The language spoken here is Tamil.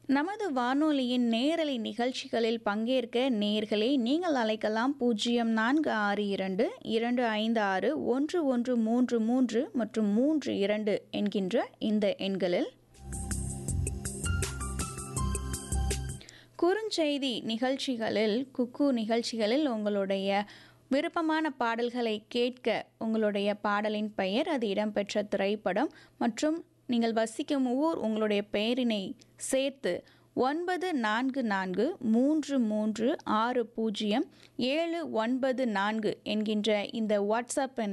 நமது வானொலியின் நேரலை நிகழ்ச்சிகளில் பங்கேற்க நேர்களே நீங்கள் அழைக்கலாம் பூஜ்ஜியம் நான்கு ஆறு இரண்டு இரண்டு ஐந்து ஆறு ஒன்று ஒன்று மூன்று மூன்று மற்றும் மூன்று இரண்டு என்கின்ற இந்த எண்களில் குறுஞ்செய்தி நிகழ்ச்சிகளில் குக்கு நிகழ்ச்சிகளில் உங்களுடைய விருப்பமான பாடல்களை கேட்க உங்களுடைய பாடலின் பெயர் அது இடம்பெற்ற திரைப்படம் மற்றும் நீங்கள் வசிக்கும் ஊர் உங்களுடைய பெயரினை சேர்த்து ஒன்பது நான்கு நான்கு மூன்று மூன்று ஆறு பூஜ்ஜியம் ஏழு ஒன்பது நான்கு என்கின்ற இந்த வாட்ஸ்அப் எண்